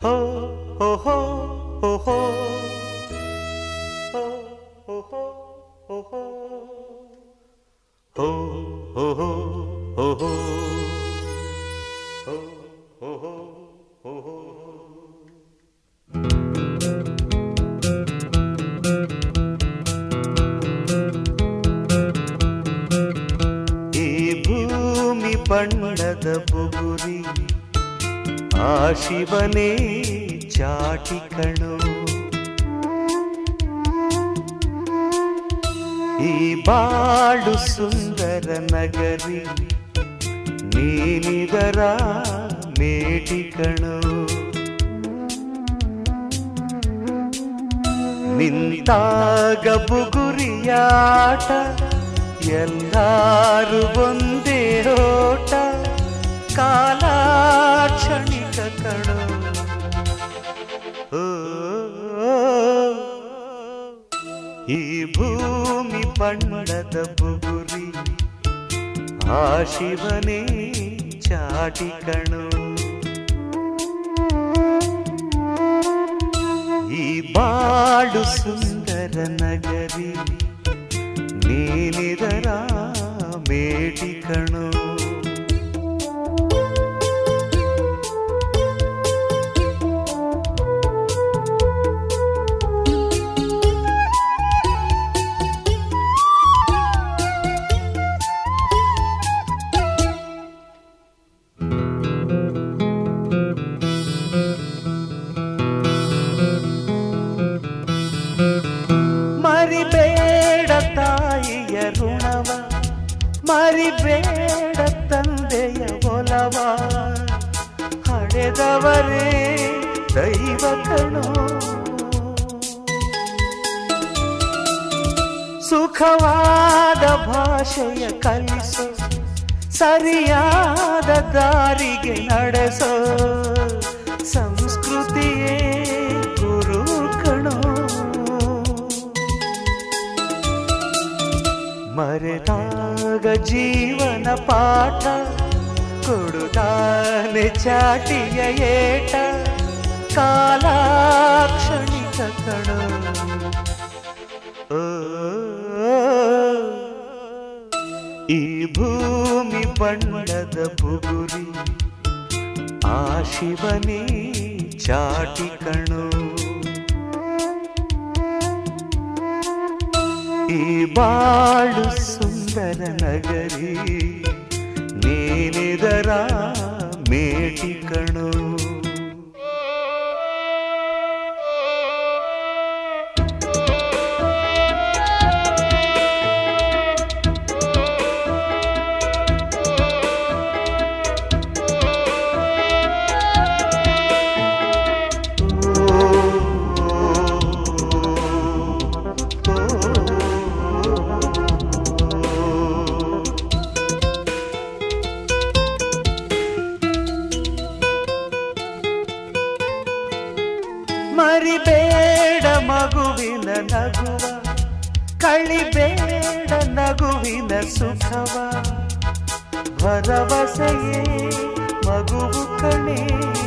ಹೋ ಹೋ ಹೋ ಹೋ ಹೋ ಹೋ ಹೋ ಹೋ ಹೋ ಹೋ ಹೋ ಹೋ ಹೋ ಹೋ ಹೋ ಹೋ ಹೋ ಹೋ ಹೋ ಈ ಭೂಮಿ ಬಣ್ಣದ ಬುಗುರಿ ಆ ಶಿವನೇ ಚಾಟಿ ಕಣು ಈ ಬಾಳು ಸುಂದರ ನಗರಿ ನೀನಿದರ ಮೇಟಿ ಕಣು ನಿಂತಾಗ ಬುಗುರಿಯಾಟ ಎಲ್ಲಾರು ಒಂದೇ ಓಟ ಕಾಲ ಕ್ಷಣಿಕ ಕಣು ಓ, ಈ ಭೂಮಿ ಬಣ್ಣದ ಬುಗುರಿ ಆ ಶಿವನೇ ಚಾಟಿ ಕಣು ಈ ಬಾಳು ಸುಂದರ ನಗರಿ ನೀನಿದರ ಮೇಟಿ ಕಣು ಮರಿಬೇಡ ತಾಯಿಯ ಋಣವ ಮರಿಬೇಡ ತಂದೆಯ ಒಲವ ಹಡೆದವರೇ ದೈವ ಕಣೋ ಸುಖವಾದ ಭಾಷೆಯ ಕಲಿಸೋ ಸರಿಯಾದ ದಾರಿಗೆ ನಡೆಸೋ ಸಂಸ್ಕೃತಿಯೇ ಗುರು ಕಣೋ ಮರೆತಾಗ ಜೀವನ ಪಾಠ ಕೊಡುತ್ತಾನೆ ಚಾಟಿಯ ಏಟ ಕಾಲಾಕ್ಷಣಿಕ ಕಣೋ ಓ, ಈ ಭೂಮಿ ಬಣ್ಣದ ಬುಗುರಿ ಆ ಶಿವನೇ ಚಾಟಿ ಕಣೋ ಈ ಬಾಳು ಸುಂದರ ನಗರಿ ನೀನಿದರ ಮೇಟಿ ಕಣೋ ಮರಿಬೇಡ ಮಗುವಿನ ನಗುವ ಕಳಿಬೇಡ ನಗುವಿನ ಸುಖವ ಭರವಸೆಯೇ ಮಗುವು ಕಣೆ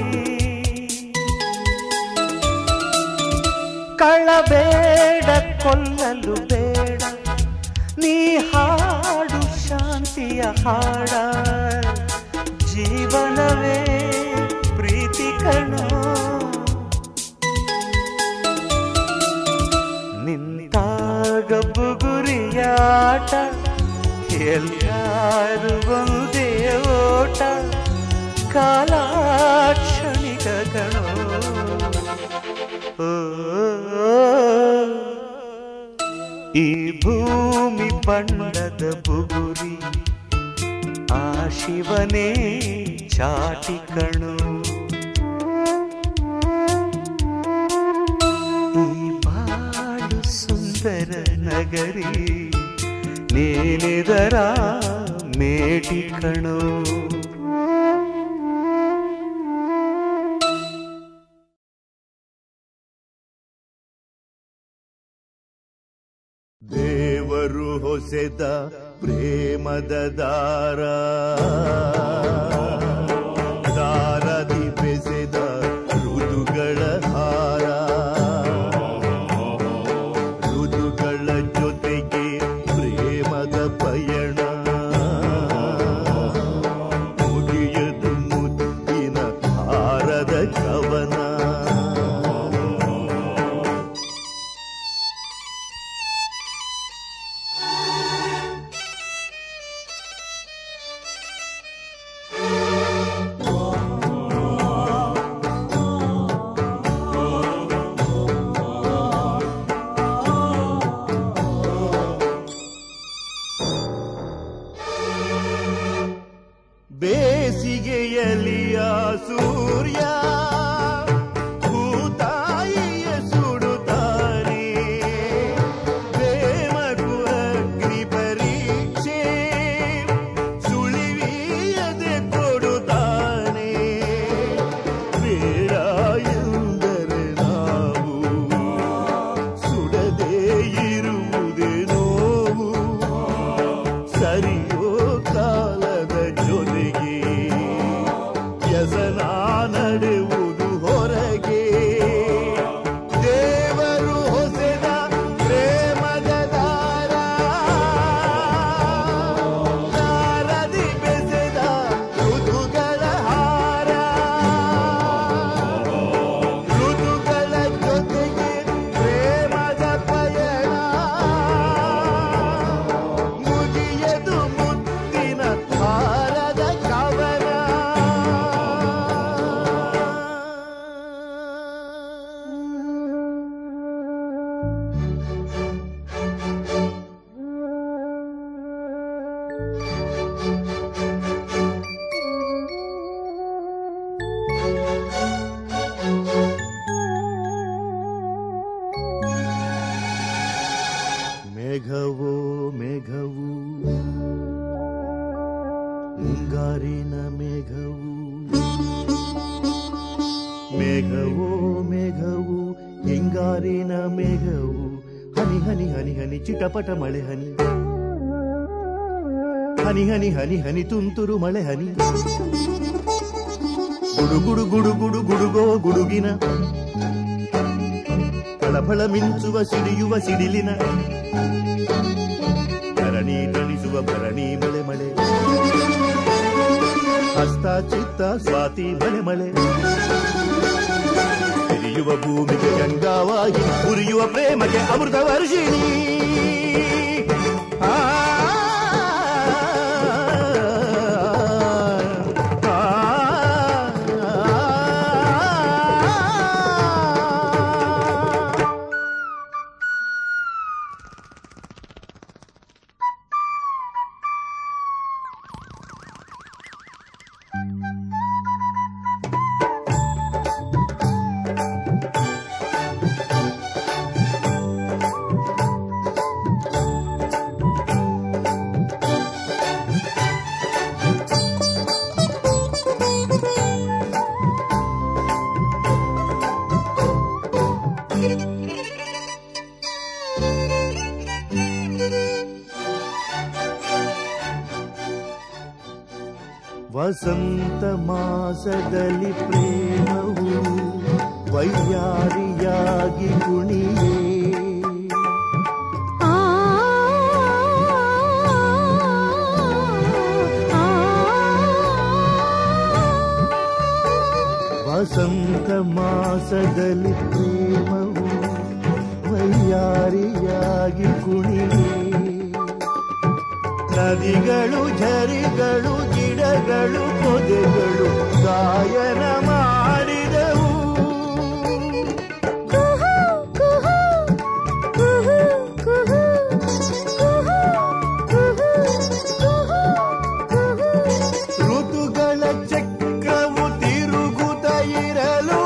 ಕಳಬೇಡ ಕೊಲ್ಲಲು ಬೇಡ ನೀ ಹಾಡು ಶಾಂತಿಯ ಹಾಡ ಜೀವನವೇ ಪ್ರೀತಿ ಕಣೋ ನಿಂತಾಗ ಬುಗುರಿಯಾಟ ಎಲ್ಲಾರು ಒಂದೇ ಓಟ ಕಾಲಾಕ್ಷಣಿಕ ಕಣೋ ಓ, ಈ ಭೂಮಿ ಬಣ್ಣದ ಬುಗುರಿ ಆ ಶಿವನೇ ಚಾಟಿ ಕಣೋ ಈ ಬಾಳು ಸುಂದರ ನಗರಿ ನೀನಿದರ ಮೇಟಿ ಕಣೋ ದೇವರು ಹೊಸೆದ ಪ್ರೇಮದ ದಾರ ದಾರದಿ ಬೆಸೆದ ಋತುಗ ಹೊಯ್ಗೆಯಲಿಯ ಸೂರ್ಯ ಭೂತಾಯಿಯ ಸುಡುತ್ತಾನೆ ಪ್ರೇಮಕ್ಕೂ ಅಗ್ನಿ ಪರೀಕ್ಷೆ ಸುಳಿವಿಯದೆ ಕೊಡುತ್ತಾನೆ ಬೇಡ ಎಂದರೆ ನಾವು ಸುಡದೇ ಇರುವುದೇ ನೋವು ಸರಿಯೋ ಕಾಲದ ಜೊತೆಗೆ ವ್ಯಸನ ನಡೆಯುವುದು ಹೊರಗೆ ದೇವರು ಹೊಸೆದ ಪ್ರೇಮದ ದಾರ ದಾರದಿ ಬೆಸೆದ ಋತುಗಳ ಹಾರ ಋತುಗಳ ಜೊತೆಗೆ ಪ್ರೇಮದ ಪಯಣ ಮುಗಿಯದು ಮುತ್ತಿನ ಹಾರದ ಕವನ ಮೇಘವೋ ಮೇಘವು ಮುಂಗಾರಿನ ಮೇಘವು ಮೇಘವೋ ಮೇಘವು ಹಿಂಗಾರಿನ ಮೇಘವು ಹನಿ ಹನಿ ಹನಿ ಹನಿ ಚಿಟಪಟ ಮಳೆ ಹನಿ ಹನಿ ಹನಿ ಹನಿ ಹನಿ ತುಂತುರು ಮಳೆ ಹನಿ ಗುಡು ಗುಡು ಗುಡು ಗುಡು ಗುಡುಗೋ ಗುಡುಗಿನ ಫಳಫಳ ಮಿಂಚುವ ಸಿಡಿಯುವ ಸಿಡಿಲಿನ ಭರಣಿ ತಣಿಸುವ ಭರಣಿ ಮಳೆ ಮಳೆ ಹಸ್ತ ಚಿತ್ತ ಸ್ವಾತಿ ಮಳೆ ಮಳೆ ಹಿರಿಯುವ ಭೂಮಿಗೆ ಗಂಗಾವಾಗಿ ಉರಿಯುವ ಪ್ರೇಮಗೆ ಅಮೃತ ವರ್ಷಿಣಿ ಆ, ಆ, ಆ. ವಸಂತ ಮಾಸದಲ್ಲಿ ಪ್ರೇಮವು ವೈಯಾರಿಯಾಗಿ ಕುಣಿಯೇ ಆ ವಸಂತ ಮಾಸದಲ್ಲಿ ಪ್ರೇಮವು ವೈಯಾರಿಯಾಗಿ ಕುಣಿಯೇ ನದಿಗಳು ಝರಿಗಳು ಗಿಡಗಳು ಪೊದೆಗಳು ಗಾಯನ ಮಾಡಿದವು ಕುಹು ಕುಹು ಕುಹು ಕುಹು ಕುಹು ಕುಹು ಕುಹು ಕುಹು ಋತುಗಳ ಚಕ್ರವು ತಿರುಗುತ್ತ ಇರಲು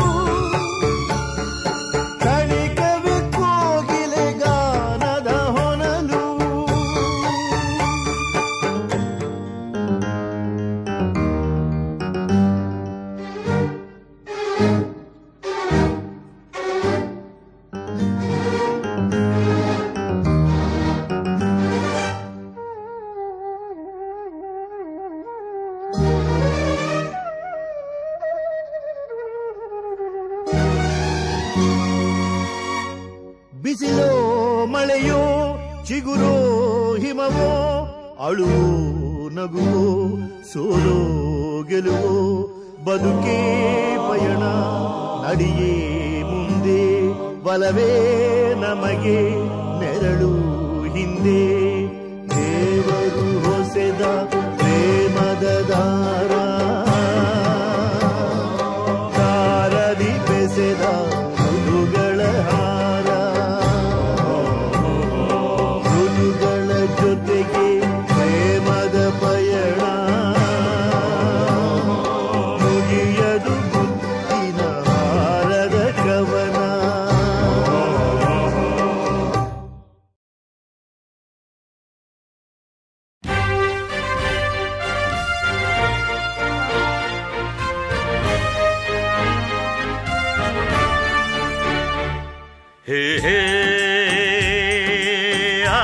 ಕಣಿಕವಿ ಕೋಗಿಲೆ ಗಾನದ ಹೊನಲು ಬಿಸಿಲೋ ಮಳೆಯೋ ಚಿಗುರೋ ಹಿಮವೋ ಅಳುವೋ ನಗುವೋ ಸೋಲೋ ಗೆಲುವೋ ಬದುಕೇ ಪಯಣ ನಡಿಯೇ ಮುಂದೆ ಬಲವೇ ನಮಗೆ ನೆರಳು ಹಿಂದೆ ದೇವರು ಹೊಸೆದ ಪ್ರೇಮದ ದಾರ ದಾರದಿ ಬೆಸೆದ ಋತುಗಳ ಹಾರ ಋತುಗಳ ಜೊತೆಗೆ ಪ್ರೇಮದ ಪಯಣ ಹೇ ಹೇ ಆ,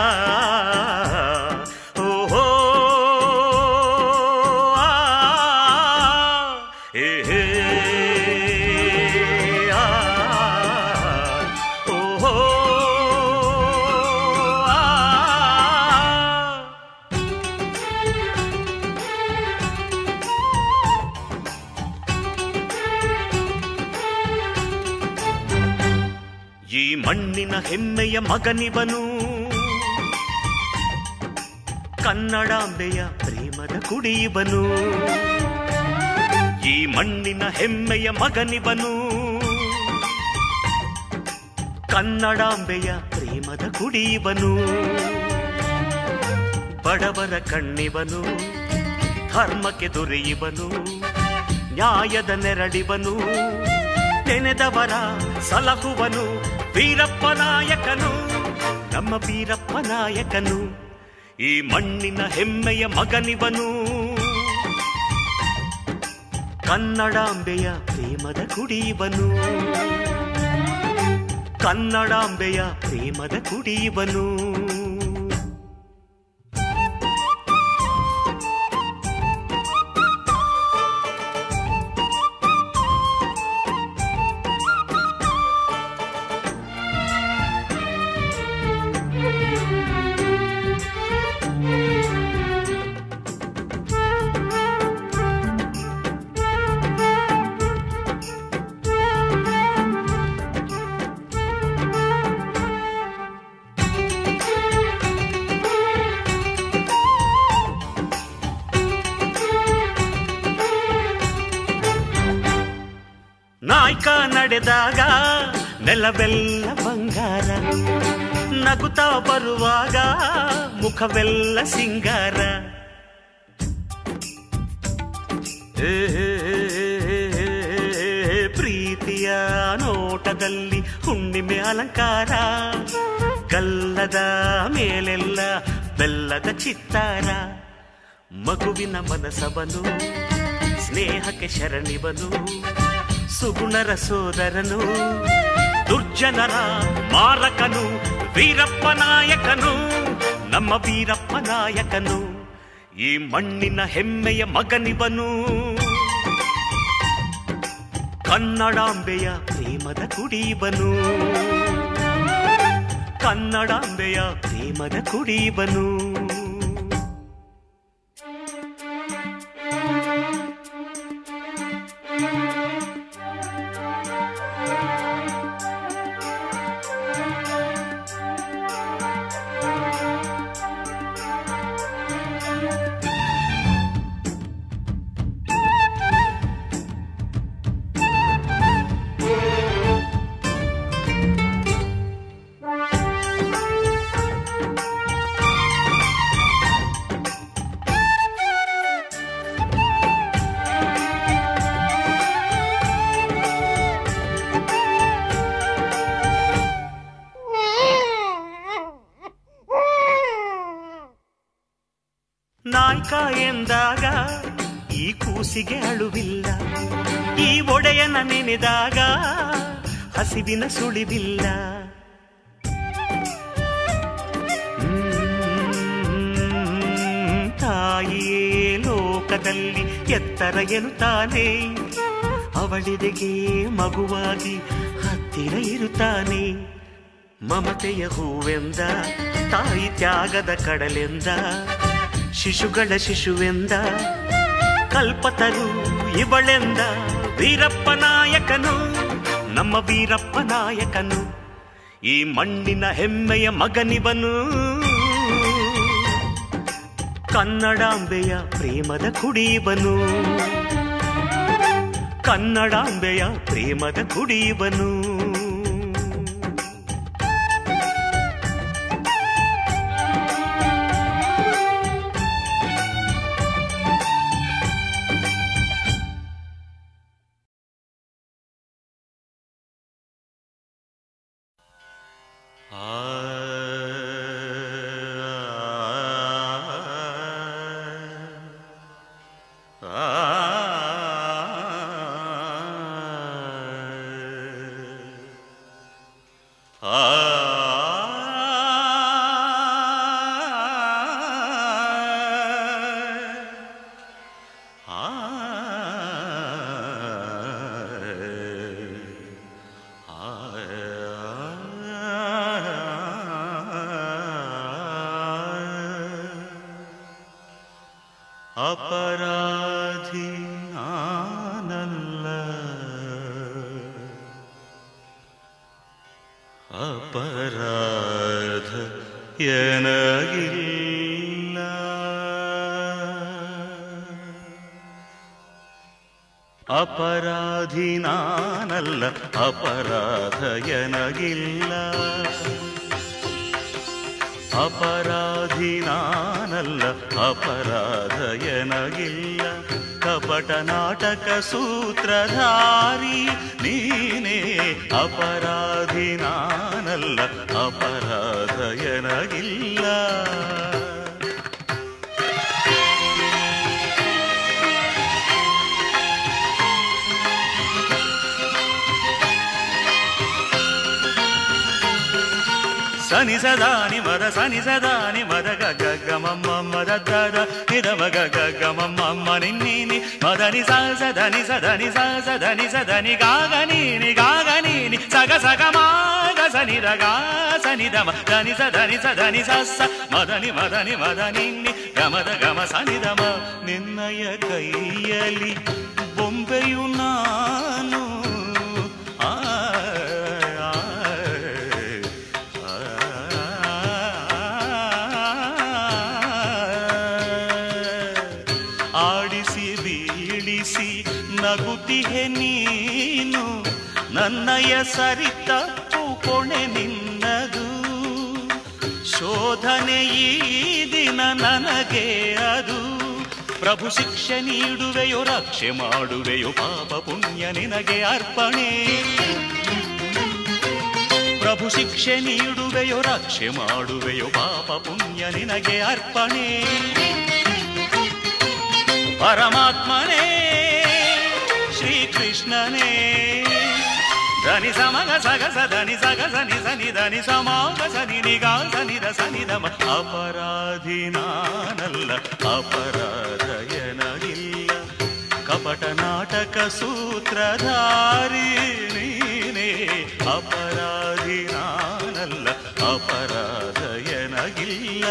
ಓ ಹೋ, ಆ, ಹೇ ಹೇ ಆ, ಓ ಹೋ, ಆ. ಈ ಮಣ್ಣಿನ ಹೆಮ್ಮೆಯ ಮಗನಿವನು ಕನ್ನಡಾಂಬೆಯ ಪ್ರೇಮದ ಕುಡಿಯುವನು ಈ ಮಣ್ಣಿನ ಹೆಮ್ಮೆಯ ಮಗನಿವನು ಕನ್ನಡಾಂಬೆಯ ಪ್ರೇಮದ ಕುಡಿಯುವನು ಬಡವರ ಕಣ್ಣಿವನು ಧರ್ಮಕ್ಕೆ ದೊರೆಯುವನು ನ್ಯಾಯದ ನೆರಳಿವನು ನೆನೆದವರ ಸಲಹುವನು ವೀರಪ್ಪ ನಾಯಕನು ನಮ್ಮ ವೀರಪ್ಪ ನಾಯಕನು ಈ ಮಣ್ಣಿನ ಹೆಮ್ಮೆಯ ಮಗನಿವನು ಕನ್ನಡಾಂಬೆಯ ಪ್ರೇಮದ ಕುಡಿಯುವನು ಕನ್ನಡಾಂಬೆಯ ಪ್ರೇಮದ ಕುಡಿಯುವನು ನಾಯ್ಕ ನಡೆದಾಗ ನೆಲವೆಲ್ಲ ಬಂಗಾರ ನಗುತ್ತಾ ಬರುವಾಗ ಮುಖವೆಲ್ಲ ಸಿಂಗಾರ ಏ, ಪ್ರೀತಿಯ ನೋಟದಲ್ಲಿ ಹುಣ್ಣಿಮೆ ಅಲಂಕಾರ ಗಲ್ಲದ ಮೇಲೆಲ್ಲ ಬೆಲ್ಲದ ಚಿತ್ತಾರ ಮಗುವಿನ ಮನಸವನು ಸ್ನೇಹಕ್ಕೆ ಶರಣಿವನು ಸುಗುಣರ ಸೋದರನು ದುರ್ಜನರ ಮಾರಕನು ವೀರಪ್ಪ ನಾಯಕನು ನಮ್ಮ ವೀರಪ್ಪ ನಾಯಕನು ಈ ಮಣ್ಣಿನ ಹೆಮ್ಮೆಯ ಮಗನಿವನು ಕನ್ನಡಾಂಬೆಯ ಪ್ರೇಮದ ಕುಡಿಯುವನು ಕನ್ನಡಾಂಬೆಯ ಪ್ರೇಮದ ಕುಡಿಯುವನು ನಾಯ್ಕ ಎಂದಾಗ ಈ ಕೂಸಿಗೆ ಅಳುವಿಲ್ಲ ಈ ಒಡೆಯನ ನೆನೆದಾಗ ಹಸಿವಿನ ಸುಳಿವಿಲ್ಲ ಹ್ಮ್, ತಾಯಿಯೇ ಲೋಕದಲ್ಲಿ ಎತ್ತರ ಎನ್ನುತ್ತಾನೆ ಅವಳಿದೆಗೆ ಮಗುವಾಗಿ ಹತ್ತಿರ ಇರುತ್ತಾನೆ ಮಮತೆಯ ಹೂವೆಂದ ತಾಯಿ ತ್ಯಾಗದ ಕಡಲೆಂದ ಶಿಶುಗಳ ಶಿಶುವೆಂದ ಕಲ್ಪತರು ಇವಳೆಂದ ವೀರಪ್ಪ ನಾಯಕನು ನಮ್ಮ ವೀರಪ್ಪ ನಾಯಕನು ಈ ಮಣ್ಣಿನ ಹೆಮ್ಮೆಯ ಮಗನಿವನು ಕನ್ನಡಾಂಬೆಯ ಪ್ರೇಮದ ಕುಡಿಯುವನು ಕನ್ನಡಾಂಬೆಯ ಪ್ರೇಮದ ಕುಡಿಯುವನು ಆ ಅಪರಾಧಿ ನಾನಲ್ಲ ಅಪರಾಧ ಎನಗಿಲ್ಲ ಅಪರಾಧಿ ನಾನಲ್ಲ ಅಪರಾಧ ಎನಗಿಲ್ಲ ಅಪರಾಧಿ ನಾನಲ್ಲ ಅಪರಾಧ ಎನಗಿಲ್ಲ ಕಪಟ ನಾಟಕ ಸೂತ್ರಧಾರಿ ನೀನೇ ಅಪರಾಧಿ ನಾನಲ್ಲ ಅಪರಾಧ ಎನಗಿಲ್ಲ ಸನಿ ಸದಾನಿ ಮದ ಸನಿ ಸದಾನಿ ಮದ ಗ ಗ ಗ ಮಮ್ಮ ಮದ ದ ದ ನಿದ ಮ ಗ ಗ ಗ ಮಮ್ಮ ಮ ನಿನ್ನಿ ಮದನಿ ಸ ಸದನಿ ಸದನಿ ಸ ಸದನಿ ಸದನಿ ಗಾಗ ನೀನಿ ಗಾಗ ನೀನಿ ಸಗ ಸಗ ಮಾಗ ಸನಿ ದ ಗಾ ಸನಿ ದ ಮ ಧನಿ ಸದನಿ ಸದನಿ ಸ ಸ ಮದನಿ ಮದನಿ ಮದ ನಿನ್ನಿ ಗಮದ ಗಮ ಸನಿ ದ ಮ ನಿನ್ನಯ ಕೈಯಲಿ ಬೊಂಬೆಯು ನಾನು ಆ ಆ, ಆಡಿಸಿ ಬೀಳಿಸಿ ನಗುತ್ತಿಹೆ ನೀನು ನನ್ನಯ ಸರಿತಪ್ಪು ಕೊಣೆ ನಿನ್ನದು ಶೋಧನೆ ಈ ದಿನ ನನಗೆ ಅದು ಪ್ರಭು ಶಿಕ್ಷೆ ನೀಡುವೆಯೋ ರಕ್ಷೆ ಮಾಡುವೆಯೋ ಪಾಪ ಪುಣ್ಯ ನಿನಗೆ ಅರ್ಪಣೆ ಪ್ರಭು ಶಿಕ್ಷೆ ನೀಡುವೆಯೋ ರಕ್ಷೆ ಮಾಡುವೆಯೋ ಪಾಪ ಪುಣ್ಯ ನಿನಗೆ ಅರ್ಪಣೆ ಪರಮಾತ್ಮನೇ ಶ್ರೀಕೃಷ್ಣನೇ ಧನಿ ಸಮಗ ಸಗ ಸದನಿ ಸಗ ಸನಿ ಸನಿ ಧನಿ ಸಮಾಗ ಸನಿ ನಿಗಾ ಸನಿ ದ ಸನಿ ದಮ ಅಪರಾಧಿ ನಾನಲ್ಲ ಅಪರಾಧ ಎನಗಿಲ್ಲ ಕಪಟ ನಾಟಕ ಸೂತ್ರಧಾರಿ ನೀನೇ ಅಪರಾಧಿ ನಾನಲ್ಲ ಅಪರಾಧ ಎನಗಿಲ್ಲ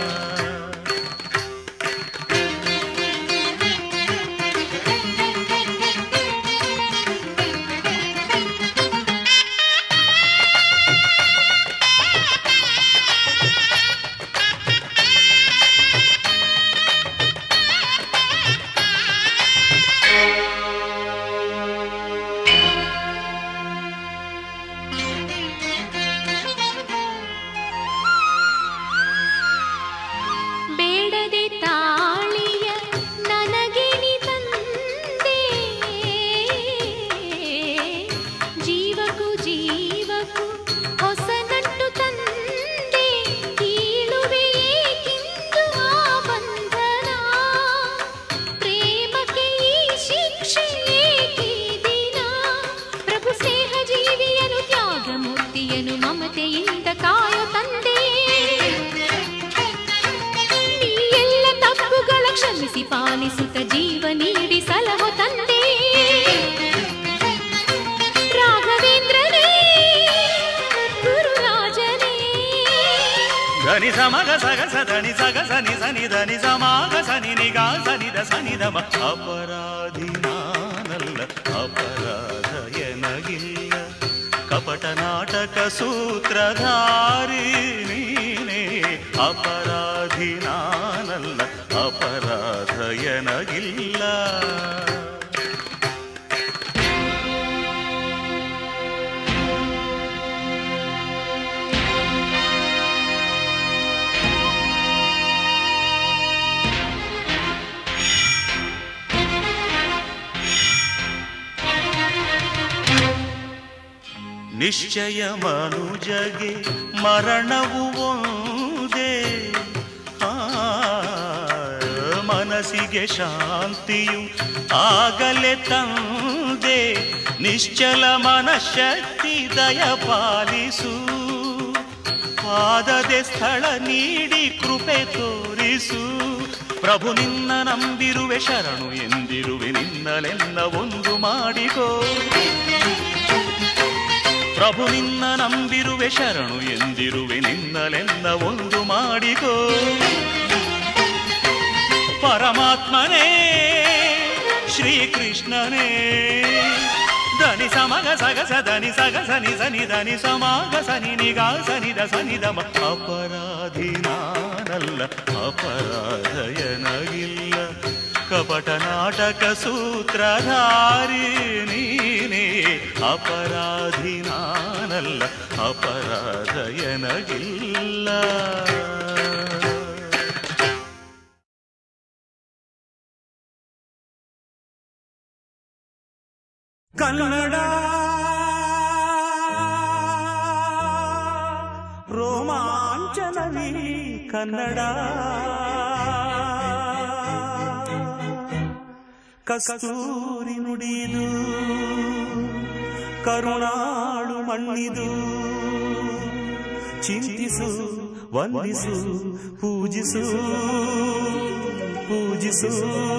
ಬೇಡದೆ ತಾಳಿಯ ನನಗೆ ನೀ ತಂದೆ ಜೀವಕ್ಕೂ ಜೀವಕ್ಕೂ ಹೊಸ ನಂಟು ತಂದೆ ಕೀಳುವೆ ಏಕೆಂದು ಆ ಬಂಧನ ಪ್ರೇಮಕ್ಕೆ ಈ ಶಿಕ್ಷೆ ಏಕೆ ದಿನ ಪ್ರಭು ಸ್ನೇಹ ಜೀವಿಯನು ತ್ಯಾಗ ಮೂರ್ತಿಯನು ಮಮತೆಯಿಂದ ಕಾಯೋ ತಂದೆ ಈ ಎಲ್ಲ ತಪ್ಪುಗಳ ಕ್ಷಮಿಸಿ ಪಾಲಿಸುತ್ತ ಜೀವ ನೀಡಿ ಸಲಹೋ ತಂದೆ ರಾಘವೇಂದ್ರನೇ ಗುರುರಾಜನೇ ಧನಿ ಸಮಗ ಸಗ ಸದನಿ ಸಗ ಸನಿ ಸನಿ ಧನಿ ಸಮಾಗ ಸನಿ ನಿಗಾ ಸನಿ ದ ಸನಿ ದಮ ಅಪರಾಧಿ ನಾನಲ್ಲ ಅಪರಾಧ ಎನಗಿಲ್ಲ ಕಪಟ ನಾಟಕ ಸೂತ್ರಧಾರಿ ನೀನೇ ಅಪರಾಧಿ ನಾನಲ್ಲ ಅಪರಾಧ ಎನಗಿಲ್ಲ ನಿಶ್ಚಯ ಮನುಜಗೆ ಮರಣವು ಒಂದೇ ಆ, ಮನಸ್ಸಿಗೆ ಶಾಂತಿಯು ಆಗಲೇ ತಂದೆ ನಿಶ್ಚಲ ಮನಶಕ್ತಿ ದಯ ಪಾಲಿಸು ಪಾದದೆ ಸ್ಥಳ ನೀಡಿ ಕೃಪೆ ತೋರಿಸು ಪ್ರಭು ನಿನ್ನ ನಂಬಿರುವೆ ಶರಣು ಎಂದಿರುವೆ ನಿನ್ನಲೆನ್ನ ಒಂದು ಮಾಡಿಕೋ ಪ್ರಭು ನಿನ್ನ ನಂಬಿರುವೆ ಶರಣು ಎಂದಿರುವೆ ನಿನ್ನಲೆನ್ನ ಒಂದು ಮಾಡಿಕೋ ಪರಮಾತ್ಮನೇ ಶ್ರೀಕೃಷ್ಣನೇ ಧನಿ ಸಮಗ ಸಗಸ ಧನಿ ಸಗಸ ನಿ ಸನಿ ಧನಿ ಸಮಾಗ ಸನಿ ನಿಗಾ ಸನಿದ ಸನಿದಮ ಅಪರಾಧಿ ನಾನಲ್ಲ ಅಪರಾಧಯನಗಿಲ್ಲ ಕಪಟ ನಾಟಕ ಸೂತ್ರಧಾರಿ ನೀನೇ ಅಪರಾಧಿ ನಾನಲ್ಲ ಅಪರಾಧಯನಗಿಲ್ಲ ಕನ್ನಡ ರೋಮಾಂಚನವಿ ಕನ್ನಡ ಕಸ್ತೂರಿ ನುಡಿದು ಕರುಣಾಳು ಮಣ್ಣಿದು ಚಿಂತಿಸು ವಂದಿಸು ಪೂಜಿಸು ಪೂಜಿಸು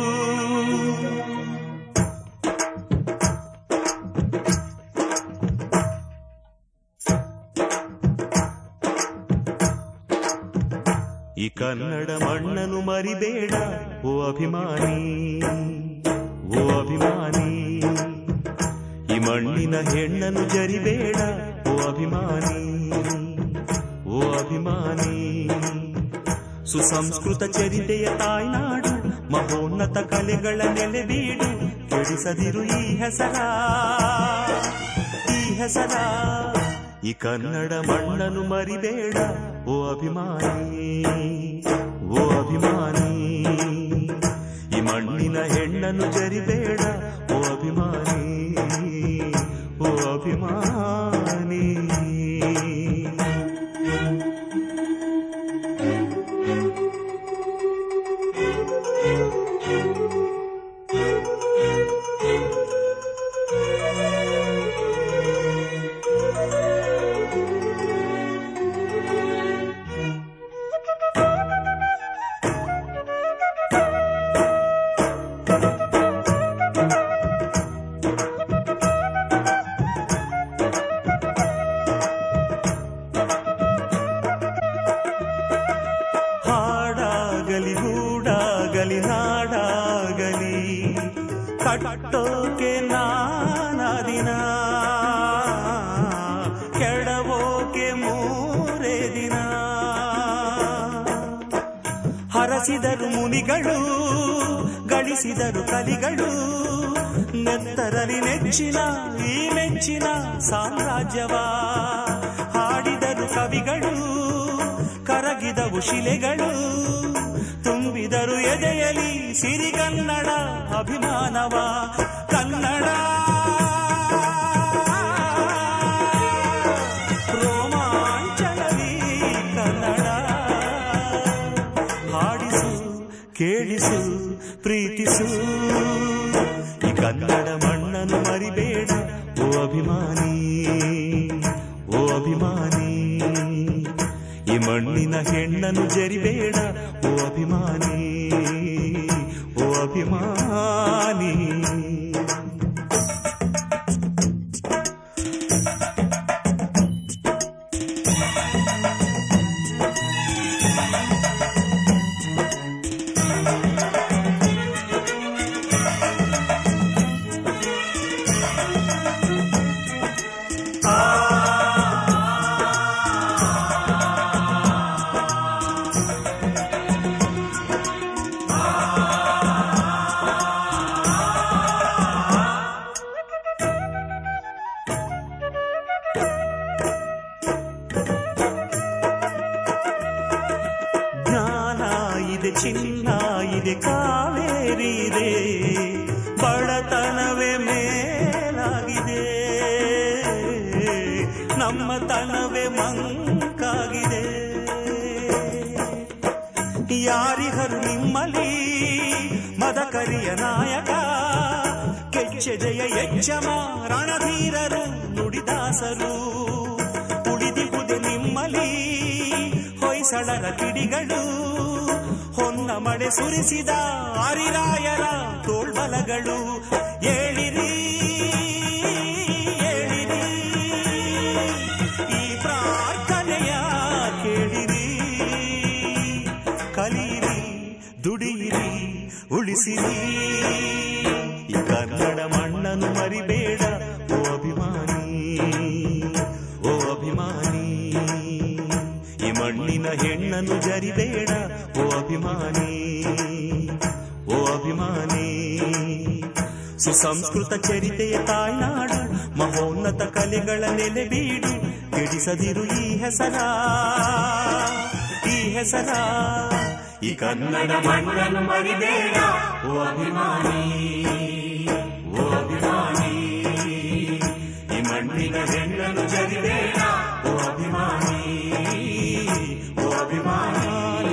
ಈ ಕನ್ನಡ ಮಣ್ಣನ್ನು ಮರಿಬೇಡ ಓ ಅಭಿಮಾನಿ ಓ ಅಭಿಮಾನಿ ಈ ಮಣ್ಣಿನ ಹೆಣ್ಣನ್ನು ಜರಿಬೇಡ ಓ ಅಭಿಮಾನಿ ಓ ಅಭಿಮಾನಿ ಸುಸಂಸ್ಕೃತ ಚರಿತೆಯ ತಾಯ್ನಾಡು ಮಹೋನ್ನತ ಕಲೆಗಳ ನೆಲೆಬೀಡು ಕೆಡಿಸದಿರು ಈ ಹೆಸರ ಈ ಹೆಸರ ಈ ಕನ್ನಡ ಮಣ್ಣನ್ನು ಮರಿಬೇಡ ಓ ಅಭಿಮಾನಿ ಓ ಅಭಿಮಾನಿ ಈ ಮಣ್ಣಿನ ಹೆಣ್ಣನ್ನು ಜರಿಬೇಡ ಓ ಅಭಿಮಾನಿ ಓ ಅಭಿಮಾನಿ ಹಾಡಾಗಲಿ ಹೂಡಾಗಲಿ ನಾಡಾಗಲಿ ಕಟ್ಟೋಕೆ ನಾನಾ ದಿನ ಕೆಡವೋಕೆ ಮೂರೇ ದಿನ ಹರಸಿದರು ಮುನಿಗಳು ಗಳಿಸಿದರು ಕಲಿಗಳು ನೆತ್ತರಲಿ ನೆಚ್ಚಿನ ಈ ಮೆಚ್ಚಿನ ಸಾಮ್ರಾಜ್ಯವ ಹಾಡಿದರು ಕವಿಗಳು ಕರಗಿದವು ಶಿಲೆಗಳು ತುಂಬಿದರು ಎದೆಯಲಿ ಸಿರಿಗನ್ನಡ ಅಭಿಮಾನವ ಕನ್ನಡ ರೋಮಾಂಚನವಿ ಕನ್ನಡ ಹಾಡಿಸು ಕೇಳಿಸು ಪ್ರೀತಿಸು ಈ ಕನ್ನಡ ಮಣ್ಣನ್ನು ಮರಿಬೇಡ ಓ ಅಭಿಮಾನಿ ಓ ಅಭಿಮಾನಿ ಈ ಮಣ್ಣಿನ ಹೆಣ್ಣನ್ನು ಜರಿಬೇಡ ಓ ಅಭಿಮಾನಿ ಓ ಅಭಿಮಾನಿ ಜ್ಞಾನ ಇದೆ ಚಿನ್ನ ಇದೆ ಕಾವೇರಿ ಇದೆ ಬಡತನವೇ ಮೇಲಾಗಿದೆ ನಮ್ಮ ತನವೇ ಮಂಕಾಗಿದೆ ಯಾರಿಗರು ನಿಮ್ಮಲ್ಲಿ ಮದಕರಿಯ ನಾಯಕ ಕೆಚ್ಚೆ ಜಯ ಯಜ್ಜಮ ರಣಧೀರರು ನುಡಿದಾಸರು ಉಳಿದಿಹುದೆ ನಿಮ್ಮಲ್ಲಿ ಹೊಯ್ಸಳರ ಕಿಡಿಗಳು ಹೊನ್ನ ಮಳೆ ಸುರಿಸಿದ ಹರಿರಾಯರ ತೋಳ್ಬಲಗಳು ಏಳಿರಿ ಏಳಿರಿ ಈ ಪ್ರಾರ್ಥನೆಯ ಕೇಳಿರಿ ಕಲಿಯಿರಿ ದುಡಿಯಿರಿ ಕನ್ನಡ ಮಣ್ಣನ್ನು ಮರಿಬೇಡ ಓ ಅಭಿಮಾನಿ ಓ ಅಭಿಮಾನಿ ಈ ಮಣ್ಣಿನ ಹೆಣ್ಣನ್ನು ಜರಿಬೇಡ ಓ ಅಭಿಮಾನಿ ಓ ಅಭಿಮಾನಿ ಸುಸಂಸ್ಕೃತ ಚರಿತೆಯ ತಾಯ್ನಾಡು ಮಹೋನ್ನತ ಕಲೆಗಳ ನೆಲೆ ಬೀಡು ಕೆಡಿಸದಿರು ಈ ಹೆಸರ ಈ ಹೆಸರ ಈ ಕನ್ನಡ ಮಣ್ಣನ್ನು ಮರಿಬೇಡ ಓ ಅಭಿಮಾನಿ ಓ ಅಭಿಮಾನಿ ಈ ಮಣ್ಣಿನ ಹೆಣ್ಣನ್ನು ಜರಿಬೇಡ ಓ ಅಭಿಮಾನಿ ಓ ಅಭಿಮಾನಿ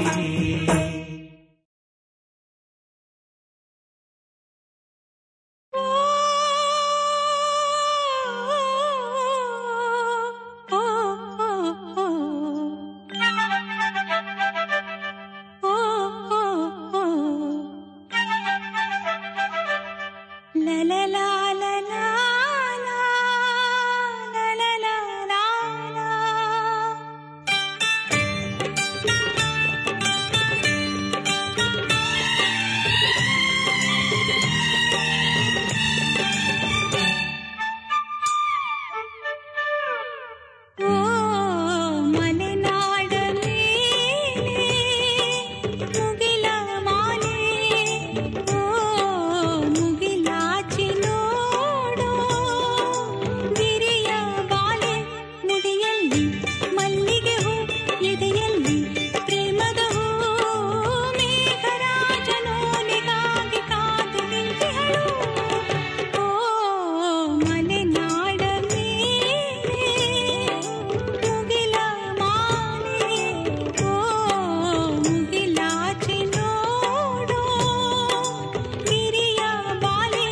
La la la la la la la la la la la ಓ ಮಲೆನಾಡ ಮೇಲೆ ಮುಗಿಲ ಮಾಲೆ ಓ ಮುಗಿಲಾಚಿ ನೋಡೋ ಗಿರಿಯ ಬಾಲೆ ಮುಡಿಯಲ್ಲಿ ಮಲ್ಲಿಗೆ ಹೂ ಎದೆಯಲ್ಲಿ ಪ್ರೇಮದ ಹೂ ಮೇಘರಾಜನೋನಿಗಾಗಿ ಕಾದು ನಿಂತಿಹಳು ಓ ಮಲೆನಾಡ ಮೇಲೆ ಮುಗಿಲ ಮಾಲೆ ಓ ಮುಗಿಲಾಚಿ ನೋಡೋ ಗಿರಿಯ ಬಾಲೆ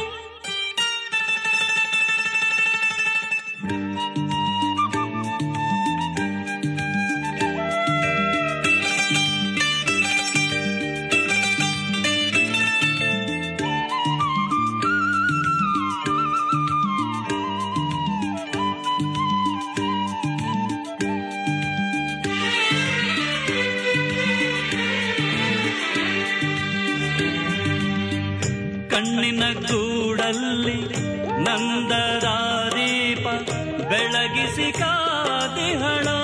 ಕಣ್ಣಿನ ಗೂಡಲ್ಲಿ ನಂದದ ದೀಪ ಬೆಳಗಿಸಿ ಕಾದಿಹಳೋ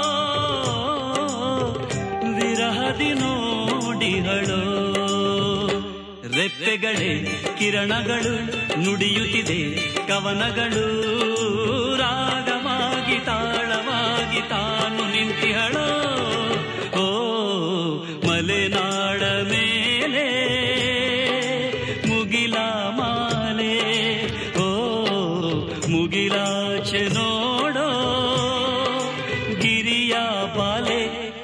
ವಿರಹದಿ ನೋಡಿಹಳೋ ರೆಪ್ಪೆಗಳೇ ಕಿರಣಗಳು ನುಡಿಯುತ್ತಿದೆ ಕವನಗಳು ರಾಗವಾಗಿ ತಾಳವಾಗಿ ತಾನು ನಿಂತಿಹಳೋ ಓ ಮಲೆನಾಡ ಮೇಲೆ ಮುಗಿಲ ಮಾಲೆ ಓ ಮುಗಿಲಾಚೆ ನೋಡೋ ಗಿರಿಯ ಬಾಲೆ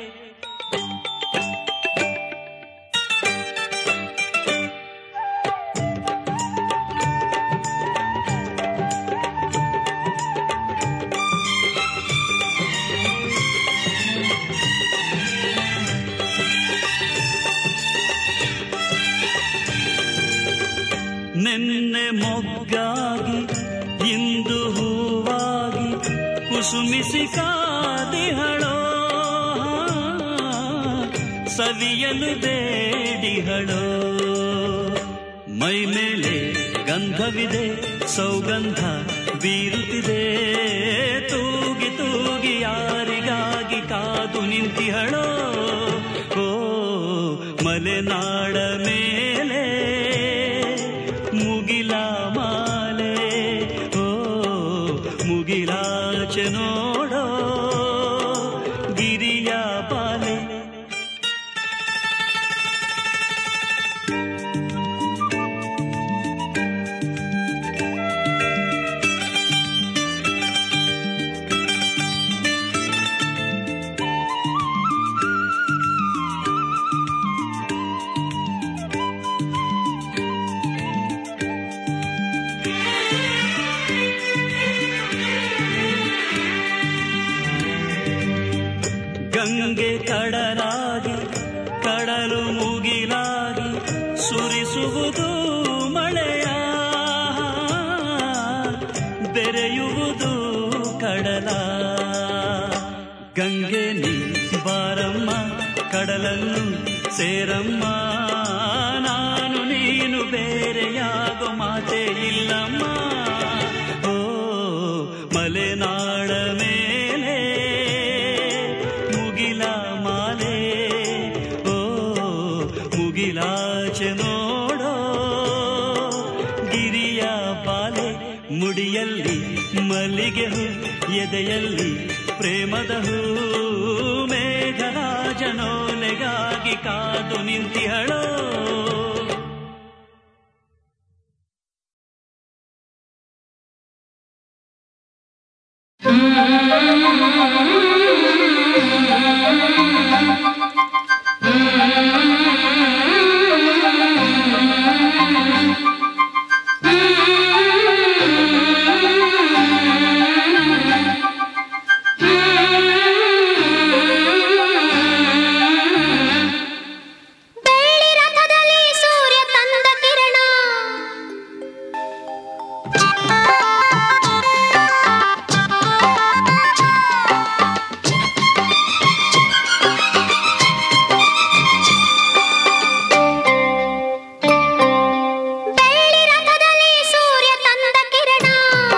ನೆನ್ನೆ ಮೊಗ್ಗಾಗಿ ಇಂದು ಹೂವಾಗಿ ಕುಸುಮಿಸಿ ಕಾದಿಹಳೋ ಸವಿಯಲು ಬೇಡಿಹಳೋ ಮೈ ಮೇಲೆ ಗಂಧವಿದೆ ಸೌಗಂಧ ಬೀರುತ್ತಿದೆ ತೂಗಿ ತೂಗಿ ಯಾರಿಗಾಗಿ ಕಾದು ನಿಂತಿಹಳೋ ಓ ಮಲೆನಾಡ ಮೇಲೆ ಮುಗಿಲ ಮಾಲೆ ಓ ಮುಗಿಲಾಚೆ ನೋಡೋ ಗಿರಿಯ ಬಾಲೆ ಗಂಗೆ ಕಡಲಾಗಿ ಕಡಲು ಮುಗಿಲಾಗಿ ಸುರಿಸುವುದು ಮಳೆಯ ಬೆರೆಯುವುದು ಕಡಲ ಗಂಗೆ ನೀ ಬಾರಮ್ಮ ಕಡಲನ್ನು ಸೇರಮ್ಮ ನಾನು ನೀನು ಬೇರೆಯಾಗೋ ಮಾ ಮಾತೆ ಇಲ್ಲಮ್ಮ ಓ ಮಲೆನಾಡ ಮೇಲೆ ಮುಗಿಲ ಮಾಲೆ ಓ ಮುಗಿಲಾಚೆ ನೋಡೋ ಗಿರಿಯ ಬಾಲೆ ಮುಡಿಯಲ್ಲಿ ಮಲ್ಲಿಗೆ ಹೂ ಎದೆಯಲ್ಲಿ ಪ್ರೇಮದ ಹೂ ಮೇಘರಾಜನೋಲೆಗಾಗಿ ಕಾದು ನಿಂತಿಹಳೋ ಬೆಳ್ಳಿ ರಥದಲ್ಲಿ ಸೂರ್ಯ ತಂದ ಕಿರಣ ಬೆಳ್ಳಿ ರಥದಲ್ಲಿ ಸೂರ್ಯ ತಂದ ಕಿರಣ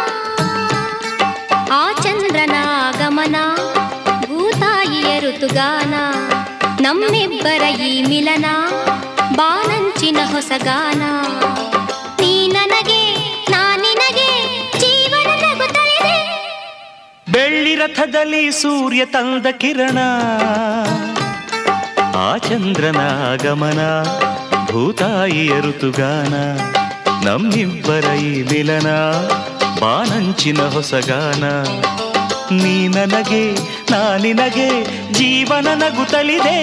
ಆ ಚಂದ್ರನ ಆಗಮನ ಭೂತಾಯಿಯ ಋತುಗಾನ ನಮ್ಮಿಬ್ಬರ ಈ ಮಿಲನ ಬಾನಂಚಿನ ಹೊಸಗಾನ ನೀ ನನಗೆ ನಾ ನಿನಗೆ ಜೀವನ ನಗುತ್ತಲಿದೆ ಬೆಳ್ಳಿ ರಥದಲ್ಲಿ ಸೂರ್ಯ ತಂದ ಕಿರಣ ಆ ಚಂದ್ರನ ಆಗಮನ ಭೂತಾಯಿಯ ಋತುಗಾನ ನಮ್ಮಿಬ್ಬರ ಈ ಮಿಲನ ಬಾನಂಚಿನ ಹೊಸಗಾನ ನೀ ನನಗೆ ನಾ ನಿನಗೆ ಜೀವನ ನಗುತ್ತಲಿದೆ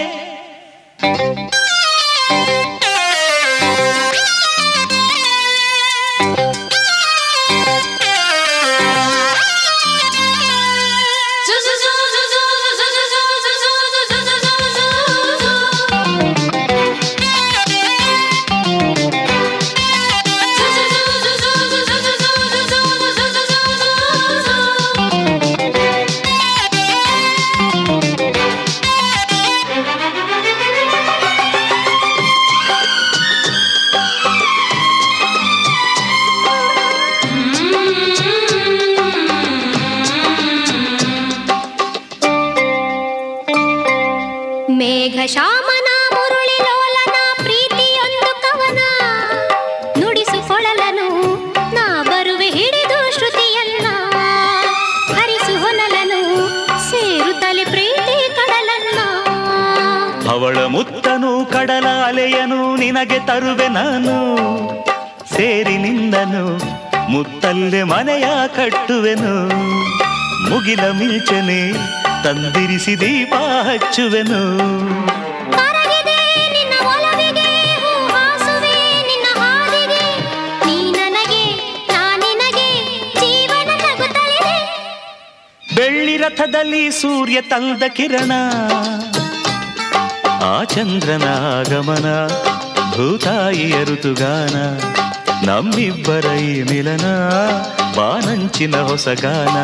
ಮೇಘ ಶಾಮನ ಮುರುಳಿ ಲೋಲನ ಪ್ರೀತಿಯೊಂದು ಕವನ ನುಡಿಸುಕೊಳಲನು ನಾ ಬರುವೆ ಹಿಡಿದು ಶ್ರುತಿಯನ್ನ ಹರಿಸು ಹೊನಲನು ಸೇರುತ್ತಲೆ ಪ್ರೀತಿ ಕಡಲನ್ನ ಅವಳ ಮುತ್ತನು ಕಡಲ ಅಲೆಯನು ನಿನಗೆ ತರುವೆ ನಾನು ಸೇರಿ ನಿಂದನು ಮುತ್ತಲ್ಲೆ ಮನೆಯ ಕಟ್ಟುವೆನು ಮುಗಿಲ ಮಿಂಚನೆ ತಂದಿರಿಸಿ ದೀಪ ಹಚ್ಚುವೆನು ಕರಗಿದೆ ನಿನ್ನ ಒಲವಿಗೆ ಹೂ ಹಾಸುವೆ ನಿನ್ನ ಹಾದಿಗೆ ನೀ ನನಗೆ ನಾ ನಿನಗೆ ಜೀವನ ನಗುತ್ತಲಿದೆ ಬೆಳ್ಳಿ ರಥದಲ್ಲಿ ಸೂರ್ಯ ತಂದ ಕಿರಣ ಆ ಚಂದ್ರನ ಆಗಮನ ಭೂತಾಯಿಯ ಋತುಗಾನ ನಮ್ಮಿಬ್ಬರ ಈ ಮಿಲನ ಬಾನಂಚಿನ ಹೊಸಗಾನ